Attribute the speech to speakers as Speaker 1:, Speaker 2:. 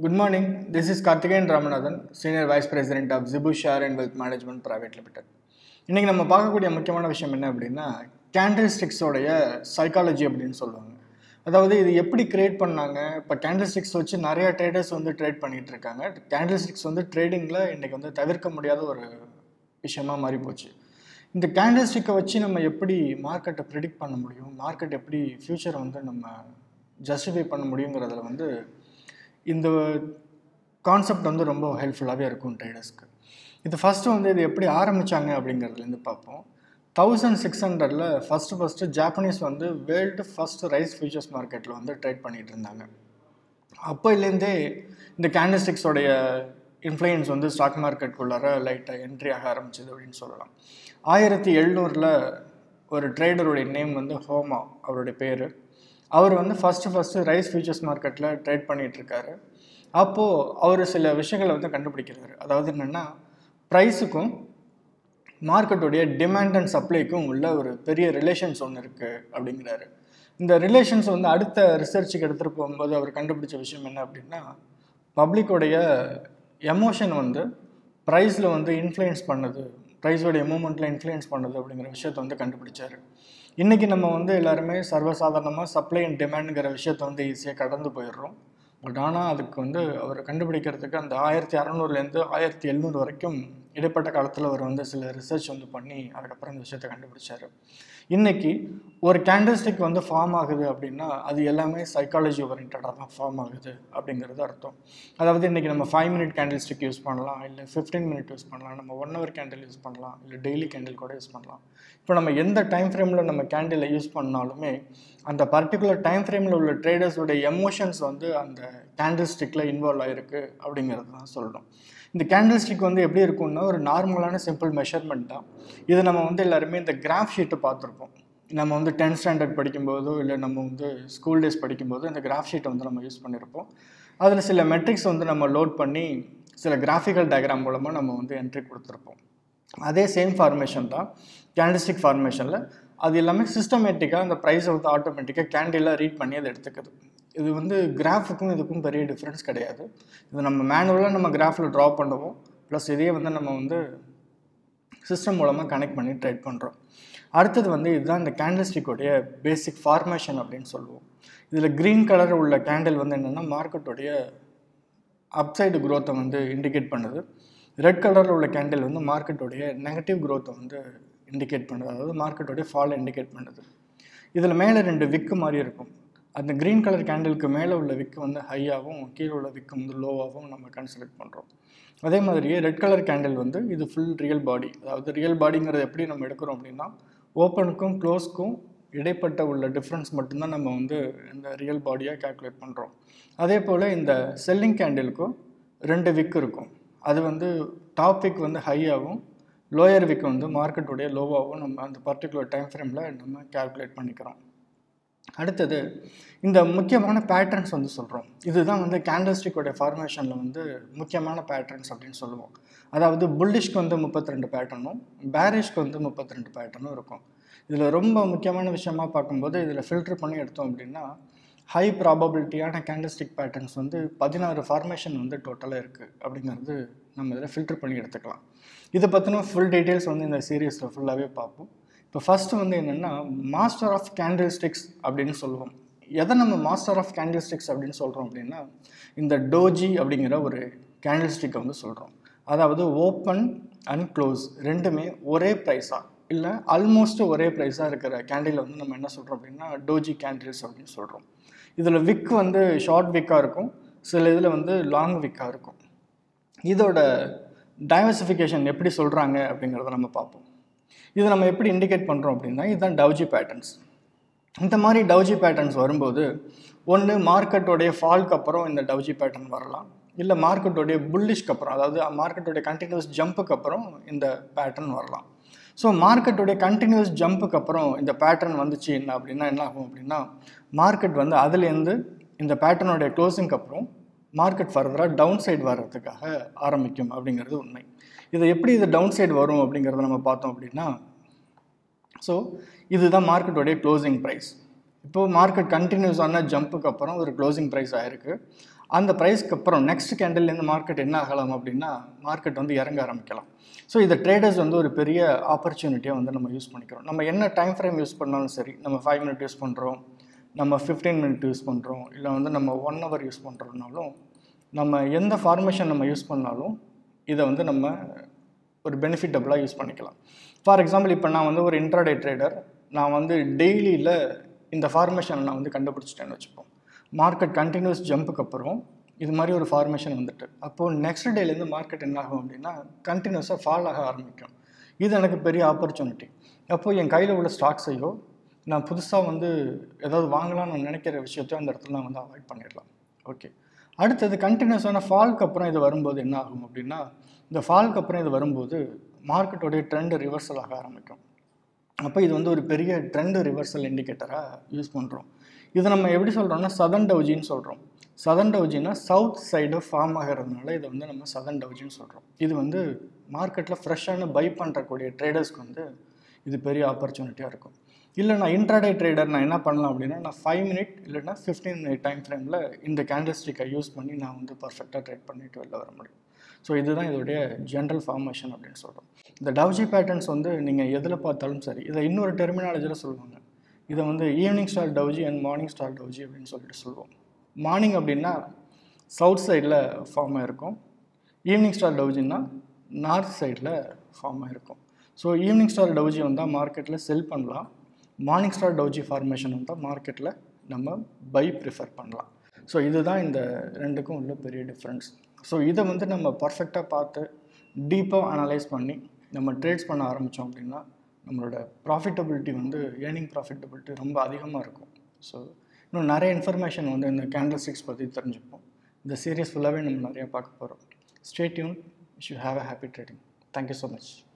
Speaker 1: Good morning. This is Karthikeyan Ramanathan, Senior Vice President of Zibu Share and Wealth Management Private Limited. இன்னைக்கு நம்ம பார்க்கக்கூடிய முக்கியமான விஷயம் என்ன அப்படின்னா கேண்டில் ஸ்டிக்ஸோடைய சைக்காலஜி அப்படின்னு சொல்லுவாங்க அதாவது இது எப்படி கிரியேட் பண்ணாங்க இப்போ கேண்டில் ஸ்டிக்ஸ் வச்சு நிறைய ட்ரேடர்ஸ் வந்து ட்ரேட் பண்ணிட்டு இருக்காங்க கேண்டில் ஸ்டிக்ஸ் வந்து ட்ரேடிங்கில் இன்னைக்கு வந்து தவிர்க்க முடியாத ஒரு விஷயமா மாறி போச்சு இந்த கேண்டில் ஸ்டிக்கை வச்சு நம்ம எப்படி மார்க்கெட்டை ப்ரிடிக்ட் பண்ண முடியும் மார்க்கெட் எப்படி ஃப்யூச்சரை வந்து நம்ம ஜஸ்டிஃபை பண்ண முடியுங்கிறதுல வந்து இந்த கான்செப்ட் வந்து ரொம்ப ஹெல்ப்ஃபுல்லாகவே இருக்கும் ட்ரேடர்ஸ்க்கு இது ஃபஸ்ட்டு வந்து இது எப்படி ஆரம்பித்தாங்க அப்படிங்கிறதுலேருந்து பார்ப்போம் தௌசண்ட் சிக்ஸ் ஹண்ட்ரடில் ஃபஸ்ட்டு ஃபஸ்ட்டு ஜாப்பனீஸ் வந்து வேர்ல்டு ஃபஸ்ட் ரைஸ் ஃபியூச்சர்ஸ் மார்க்கெட்டில் வந்து ட்ரேட் பண்ணிகிட்டு இருந்தாங்க அப்போலேருந்தே இந்த கேண்டிஸ்டிக்ஸோடைய இன்ஃப்ளூயன்ஸ் வந்து ஸ்டாக் மார்க்கெட்டுக்குள்ளார லைட்டாக என்ட்ரி ஆக ஆரம்பிச்சது அப்படின்னு சொல்லலாம் ஆயிரத்தி எழுநூறில் ஒரு ட்ரேடருடைய நேம் வந்து ஹோமா அவருடைய பேர் அவர் வந்து ஃபஸ்ட்டு ஃபஸ்ட்டு ரைஸ் ஃபியூச்சர்ஸ் மார்க்கெட்டில் ட்ரேட் பண்ணிகிட்ருக்காரு அப்போது அவர் சில விஷயங்களை வந்து கண்டுபிடிக்கிறாரு அதாவது என்னென்னா ப்ரைஸுக்கும் மார்க்கெட்டுடைய டிமாண்ட் அண்ட் சப்ளைக்கும் உள்ள ஒரு பெரிய ரிலேஷன்ஸ் ஒன்று இருக்குது அப்படிங்கிறாரு இந்த ரிலேஷன்ஸ் வந்து அடுத்த ரிசர்ச்சுக்கு எடுத்துகிட்டு போகும்போது அவர் கண்டுபிடிச்ச விஷயம் என்ன அப்படின்னா பப்ளிக்கோடைய எமோஷன் வந்து ப்ரைஸில் வந்து இன்ஃப்ளூயன்ஸ் பண்ணுது ப்ரைஸோடைய மூமெண்ட்டில் இன்ஃப்ளூயன்ஸ் பண்ணுது அப்படிங்கிற விஷயத்த வந்து கண்டுபிடிச்சாரு இன்றைக்கி நம்ம வந்து எல்லாருமே சர்வசாதாரணமாக சப்ளை அண்ட் டிமாண்டுங்கிற விஷயத்த வந்து ஈஸியாக கடந்து போயிடுறோம் பட் ஆனால் அதுக்கு வந்து அவர் கண்டுபிடிக்கிறதுக்கு அந்த ஆயிரத்தி அறநூறுலேருந்து ஆயிரத்தி எழுநூறு வரைக்கும் இடைப்பட்ட காலத்தில் அவர் வந்து சில ரிசர்ச் வந்து பண்ணி அதுக்கப்புறம் இந்த விஷயத்தை கண்டுபிடிச்சார் இன்றைக்கி ஒரு கேண்டில்ஸ்டிக் வந்து ஃபார்ம் ஆகுது அப்படின்னா அது எல்லாமே சைக்காலஜி ஓரியன்டாக தான் ஃபார்ம் ஆகுது அப்படிங்கிறது அர்த்தம் அதாவது இன்றைக்கி நம்ம five minute candle stick use பண்ணலாம் இல்லை ஃபிஃப்டீன் மினிட் யூஸ் பண்ணலாம் நம்ம ஒன் ஹவர் கேண்டில் யூஸ் பண்ணலாம் இல்லை டெய்லி கேண்டில் கூட யூஸ் பண்ணலாம் இப்போ நம்ம எந்த டைம் ஃப்ரேமில் நம்ம கேண்டிலை யூஸ் பண்ணாலுமே அந்த பர்டிகுலர் டைம் ஃப்ரேமில் உள்ள ட்ரேடர்ஸோட எமோஷன்ஸ் வந்து அந்த கேண்டில் ஸ்டிக்கில் இன்வால்வ் ஆகிருக்கு அப்படிங்கிறது தான் சொல்லணும் இந்த கேண்டில் ஸ்டிக் வந்து எப்படி இருக்கும்னா ஒரு நார்மலான சிம்பிள் மெஷர்மெண்ட் தான் இது நம்ம வந்து எல்லாருமே இந்த கிராஃப் ஷீட்டை பார்த்துருப்போம் நம்ம வந்து டென்த் ஸ்டாண்டர்ட் படிக்கும்போதோ இல்லை நம்ம வந்து ஸ்கூல் டேஸ் படிக்கும்போது இந்த கிராஃப் ஷீட்டை வந்து நம்ம யூஸ் பண்ணியிருப்போம் அதில் சில மெட்ரிக்ஸ் வந்து நம்ம லோட் பண்ணி சில கிராஃபிக்கல் டயக்ராம் மூலமாக நம்ம வந்து என்ட்ரி கொடுத்துருப்போம் அதே சேம் ஃபார்மேஷன் தான் கேண்டிஸ்டிக் ஃபார்மேஷனில் அது எல்லாமே சிஸ்டமேட்டிக்காக அந்த ப்ரைஸை வந்து ஆட்டோமேட்டிக்காக கேண்டிலாக ரீட் பண்ணி அதை எடுத்துக்குது இது வந்து கிராஃபுக்கும் இதுக்கும் பெரிய டிஃப்ரென்ஸ் கிடையாது இது நம்ம மேனுவலாக நம்ம கிராஃபில் ட்ரா பண்ணுவோம் ப்ளஸ் இதையே வந்து நம்ம வந்து சிஸ்டம் மூலமாக கனெக்ட் பண்ணி ட்ரேட் பண்ணுறோம் அடுத்தது வந்து இதுதான் இந்த கேண்டில்ஸ்டிக்கோடைய பேசிக் ஃபார்மேஷன் அப்படின்னு சொல்லுவோம் இதில் க்ரீன் கலர் உள்ள கேண்டில் வந்து என்னென்னா மார்க்கெட்டோடைய அப்சைடு க்ரோத்தை வந்து இண்டிகேட் பண்ணுது ரெட் கலரில் உள்ள கேண்டில் வந்து மார்க்கெட்டோடைய நெகட்டிவ் க்ரோத்தை வந்து இண்டிகேட் பண்ணுது அதாவது மார்க்கெட்டோடைய ஃபால் இண்டிகேட் பண்ணுது இதில் மேலே ரெண்டு விக்கு மாதிரி இருக்கும் அந்த க்ரீன் கலர் கேண்டிலுக்கு மேலே உள்ள விக்கு வந்து ஹையாகவும் கீழே உள்ள விக்கு வந்து லோவாகவும் நம்ம கன்சிடர் பண்ணுறோம் அதே மாதிரியே ரெட் கலர் கேண்டில் வந்து இது ஃபுல் ரியல் பாடி அதாவது ரியல் பாடிங்கிறது எப்படி நம்ம எடுக்கிறோம் அப்படின்னா ஓப்பனுக்கும் க்ளோஸ்க்கும் இடைப்பட்ட உள்ள டிஃப்ரென்ஸ் மட்டும்தான் நம்ம வந்து இந்த ரியல் பாடியாக கேல்குலேட் பண்ணுறோம் அதே போல் இந்த செல்லிங் கேண்டிலுக்கும் ரெண்டு விக் இருக்கும் அது வந்து டாப் விக் வந்து ஹையாகவும் லோயர் விக் வந்து மார்க்கெட்டுடைய லோவாகவும் நம்ம அந்த பர்டிகுலர் டைம் ஃப்ரேமில் நம்ம கேல்குலேட் பண்ணிக்கிறோம் அடுத்தது இந்த முக்கியமான பேட்டர்ன்ஸ் வந்து சொல்கிறோம் இதுதான் வந்து கேண்டல்ஸ்டிக்கோடைய ஃபார்மேஷனில் வந்து முக்கியமான பேட்டர்ன்ஸ் அப்படின்னு சொல்லுவோம் அதாவது புல்லிஷ்க்கு வந்து முப்பத்தி ரெண்டு பேட்டர்னும் பேரிஷ்க்கு வந்து முப்பத்தி ரெண்டு பேட்டர்னும் இருக்கும் இதில் ரொம்ப முக்கியமான விஷயமா பார்க்கும்போது இதில் ஃபில்டர் பண்ணி எடுத்தோம் அப்படின்னா ஹை ப்ராபபிலிட்டியான கேண்டல்ஸ்டிக் பேட்டர்ன்ஸ் வந்து பதினாறு ஃபார்மேஷன் வந்து டோட்டலாக இருக்குது அப்படிங்கிறது நம்ம இதில் ஃபில்டர் பண்ணி எடுத்துக்கலாம் இதை பற்றின ஃபுல் டீட்டெயில்ஸ் வந்து இந்த சீரீஸில் ஃபுல்லாகவே பார்ப்போம் இப்போ ஃபஸ்ட்டு வந்து என்னென்னா மாஸ்டர் ஆஃப் கேண்டில் ஸ்டிக்ஸ் அப்படின்னு சொல்லுவோம் எதை நம்ம மாஸ்டர் ஆஃப் கேண்டில் ஸ்டிக்ஸ் அப்படின்னு சொல்கிறோம் அப்படின்னா இந்த டோஜி அப்படிங்கிற ஒரு கேண்டில் ஸ்டிக்கை வந்து சொல்கிறோம் அதாவது ஓப்பன் அண்ட் க்ளோஸ் ரெண்டுமே ஒரே ப்ரைஸாக இல்லை ஆல்மோஸ்ட் ஒரே ப்ரைஸாக இருக்கிற கேண்டில் வந்து நம்ம என்ன சொல்கிறோம் அப்படின்னா டோஜி கேண்டில்ஸ் அப்படின்னு சொல்கிறோம் இதில் விக் வந்து ஷார்ட் விக்காக இருக்கும் சில இதில் வந்து லாங் விக்காக இருக்கும் இதோட டைவர்சிஃபிகேஷன் எப்படி சொல்கிறாங்க அப்படிங்கிறத நம்ம பார்ப்போம் இது நம்ம எப்படி இண்டிகேட் பண்ணுறோம் அப்படின்னா இதுதான் டவுஜி பேட்டர்ன்ஸ் இந்த மாதிரி டவுஜி பேட்டர்ன்ஸ் வரும்போது ஒன்று மார்க்கெட்டோடைய ஃபால்க்கு அப்புறம் இந்த டவுஜி பேட்டர்ன் வரலாம் இல்லை மார்க்கெட்டோடைய புல்லிஷ்க்கு அப்புறம் அதாவது மார்க்கெட்டோடைய கண்டினியூஸ் ஜம்ப்புக்கு அப்புறம் இந்த பேட்டர்ன் வரலாம் ஸோ மார்க்கெட்டோடைய கண்டினியூஸ் ஜம்ப்புக்கு அப்புறம் இந்த பேட்டர்ன் வந்துச்சு என்ன அப்படின்னா என்ன ஆகும் அப்படின்னா மார்க்கெட் வந்து அதுலேருந்து இந்த பேட்டர்னுடைய க்ளோசிங்க்கு அப்புறம் மார்க்கெட் ஃபர்தராக டவுன் சைடு வர்றதுக்காக ஆரம்பிக்கும் அப்படிங்கிறது உண்மை இதை எப்படி இது டவுன் சைடு வரும் அப்படிங்கிறத நம்ம பார்த்தோம் அப்படின்னா ஸோ இதுதான் மார்க்கெட்டோடைய க்ளோசிங் ப்ரைஸ் இப்போது மார்க்கெட் கண்டினியூஸான ஜம்ப்புக்கு அப்புறம் ஒரு க்ளோசிங் ப்ரைஸ் ஆயிருக்கு அந்த ப்ரைஸ்க்கு அப்புறம் நெக்ஸ்ட் கேண்டில்லேருந்து மார்க்கெட் என்ன ஆகலாம் அப்படின்னா மார்க்கெட் வந்து இறங்க ஆரம்பிக்கலாம் ஸோ இதை ட்ரேடர்ஸ் வந்து ஒரு பெரிய ஆப்பர்ச்சுனிட்டியாக வந்து நம்ம யூஸ் பண்ணிக்கிறோம் நம்ம என்ன டைம் ஃப்ரேம் யூஸ் பண்ணாலும் சரி நம்ம ஃபைவ் மினிட் யூஸ் பண்ணுறோம் நம்ம ஃபிஃப்டீன் மினிட் யூஸ் பண்ணுறோம் இல்லை வந்து நம்ம ஒன் ஹவர் யூஸ் பண்ணுறோம்னாலும் நம்ம எந்த ஃபார்மேஷன் நம்ம யூஸ் பண்ணாலும் இதை வந்து நம்ம ஒரு பெனிஃபிட்டபுளாக யூஸ் பண்ணிக்கலாம் ஃபார் எக்ஸாம்பிள் இப்போ நான் வந்து ஒரு இன்ட்ராடே ட்ரேடர் நான் வந்து டெய்லியில் இந்த ஃபார்மேஷனை நான் வந்து கண்டுபிடிச்சிட்டேன்னு வச்சுப்போம் மார்க்கெட் கண்டினியூஸ் ஜம்புக்கு அப்புறம் இது மாதிரி ஒரு ஃபார்மேஷன் வந்துட்டு அப்போது நெக்ஸ்ட் டேலேருந்து மார்க்கெட் என்ன ஆகும் அப்படின்னா கண்டினியூஸாக ஃபால் ஆக ஆரம்பிக்கும் இது எனக்கு பெரிய ஆப்பர்ச்சுனிட்டி அப்போது என் கையில் உள்ள ஸ்டாக்ஸையோ நான் புதுசாக வந்து ஏதாவது வாங்கலாம்னு நினைக்கிற விஷயத்தையும் அந்த இடத்துல நான் வந்து அவாய்ட் பண்ணிடலாம் ஓகே அடுத்தது கண்டினியூஸான ஃபால்க்கு அப்புறம் இது வரும்போது என்ன ஆகும் அப்படின்னா இந்த ஃபால்க்கு அப்புறம் இது வரும்போது மார்க்கெட்டோடைய ட்ரெண்டு ரிவர்சல் ஆக ஆரம்பிக்கும் அப்போ இது வந்து ஒரு பெரிய ட்ரெண்டு ரிவர்சல் இண்டிகேட்டராக யூஸ் பண்ணுறோம் இதை நம்ம எப்படி சொல்கிறோம்னா சதன் டவுஜின்னு சொல்கிறோம் சதன் டவுஜின்னா சவுத் சைடு ஃபார்ம் ஆகிறதுனால இதை வந்து நம்ம சதன் டவுஜின்னு சொல்கிறோம் இது வந்து மார்க்கெட்டில் ஃப்ரெஷ்ஷான பை பண்ணுறக்கூடிய ட்ரேடர்ஸ்க்கு வந்து இது பெரிய ஆப்பர்ச்சுனிட்டியாக இருக்கும் இல்லை நான் இன்ட்ராடே ட்ரேடர் நான் என்ன பண்ணலாம் அப்படின்னா நான் ஃபைவ் மினிட் இல்லைன்னா ஃபிஃப்டீன் மினிட் டைம் ஃப்ரேமில் இந்த கேண்டில் ஸ்டிக்கை யூஸ் பண்ணி நான் வந்து பர்ஃபெக்டாக ட்ரேட் பண்ணிட்டு வெளில வர முடியும் ஸோ இதுதான் இதோடைய ஜென்ரல் ஃபார்மேஷன் அப்படின்னு சொல்கிறோம் இந்த டவ்ஜி பேட்டர்ன்ஸ் வந்து நீங்கள் எதில் பார்த்தாலும் சரி இதை இன்னொரு டெர்மினாலஜியில் சொல்லுவாங்க இதை வந்து evening star doji and morning star doji அப்படின்னு சொல்லிட்டு சொல்லுவோம் மார்னிங் அப்படின்னா சவுத் சைடில் ஃபார்ம் ஆகிருக்கும் ஈவினிங் ஸ்டார் டவுஜின்னா நார்த் சைடில் ஃபார்ம் ஆகிருக்கும் ஸோ ஈவினிங் ஸ்டார் டவுஜி வந்தால் மார்க்கெட்டில் செல் பண்ணலாம் மார்னிங் ஸ்டார் டவுஜி ஃபார்மேஷன் வந்தால் மார்க்கெட்டில் நம்ம பை ப்ரிஃபர் பண்ணலாம் ஸோ இதுதான் இந்த ரெண்டுக்கும் உள்ள பெரிய டிஃப்ரென்ஸ் ஸோ இதை வந்து நம்ம பர்ஃபெக்டாக பார்த்து டீப்பாக அனலைஸ் பண்ணி நம்ம ட்ரேட்ஸ் பண்ண ஆரம்பித்தோம் அப்படின்னா நம்மளோட ப்ராஃபிட்டபிலிட்டி வந்து ஏர்னிங் ப்ராஃபிட்டபிலிட்டி ரொம்ப அதிகமாக இருக்கும் ஸோ இன்னும் நிறைய இன்ஃபர்மேஷன் வந்து இந்த கேண்டில் ஸ்டிக்ஸ் பற்றி தெரிஞ்சுப்போம் இந்த சீரியஸ் ஃபுல்லாகவே நம்ம நிறையா பார்க்க போகிறோம் stay tuned you have a happy trading thank you so much